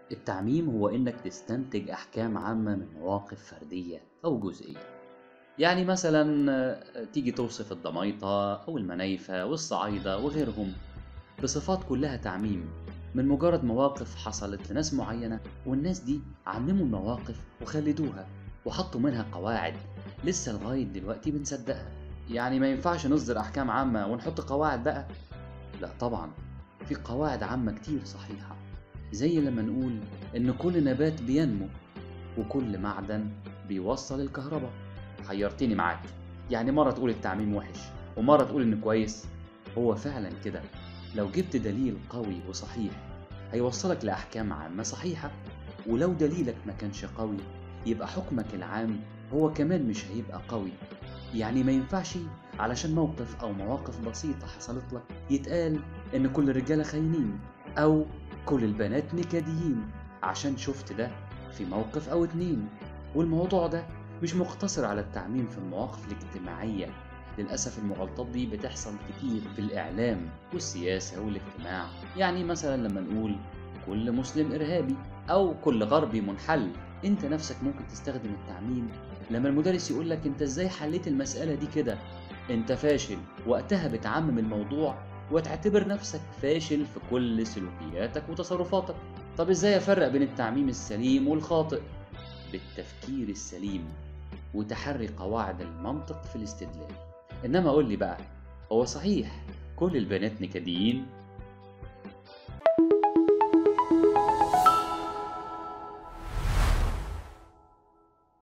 التعميم هو إنك تستنتج أحكام عامة من مواقف فردية أو جزئية يعني مثلا آه، تيجي توصف الضميطة أو المنايفة والصعايدة وغيرهم بصفات كلها تعميم من مجرد مواقف حصلت لناس معينة والناس دي عمموا المواقف وخلدوها وحطوا منها قواعد لسه لغاية دلوقتي بنصدقها يعني ما ينفعش نصدر أحكام عامة ونحط قواعد بقى لا طبعا في قواعد عامة كتير صحيحة زي لما نقول إن كل نبات بينمو وكل معدن بيوصل الكهرباء حيرتني معاك يعني مرة تقول التعميم وحش ومرة تقول إنه كويس هو فعلا كده لو جبت دليل قوي وصحيح هيوصلك لأحكام عامة صحيحة ولو دليلك ما كانش قوي يبقى حكمك العام هو كمان مش هيبقى قوي يعني ما ينفعش علشان موقف أو مواقف بسيطة حصلت لك يتقال إن كل الرجالة خاينين أو كل البنات نكديين عشان شفت ده في موقف أو اتنين والموضوع ده مش مقتصر على التعميم في المواقف الاجتماعية للأسف المغالطات دي بتحصل كتير في الإعلام والسياسة والاجتماع يعني مثلا لما نقول كل مسلم إرهابي أو كل غربي منحل أنت نفسك ممكن تستخدم التعميم لما المدرس يقول لك أنت إزاي حليت المسألة دي كده أنت فاشل وقتها بتعمم الموضوع وتعتبر نفسك فاشل في كل سلوكياتك وتصرفاتك طب إزاي أفرق بين التعميم السليم والخاطئ بالتفكير السليم وتحري قواعد المنطق في الاستدلال انما قول لي بقى هو صحيح كل البنات نكديين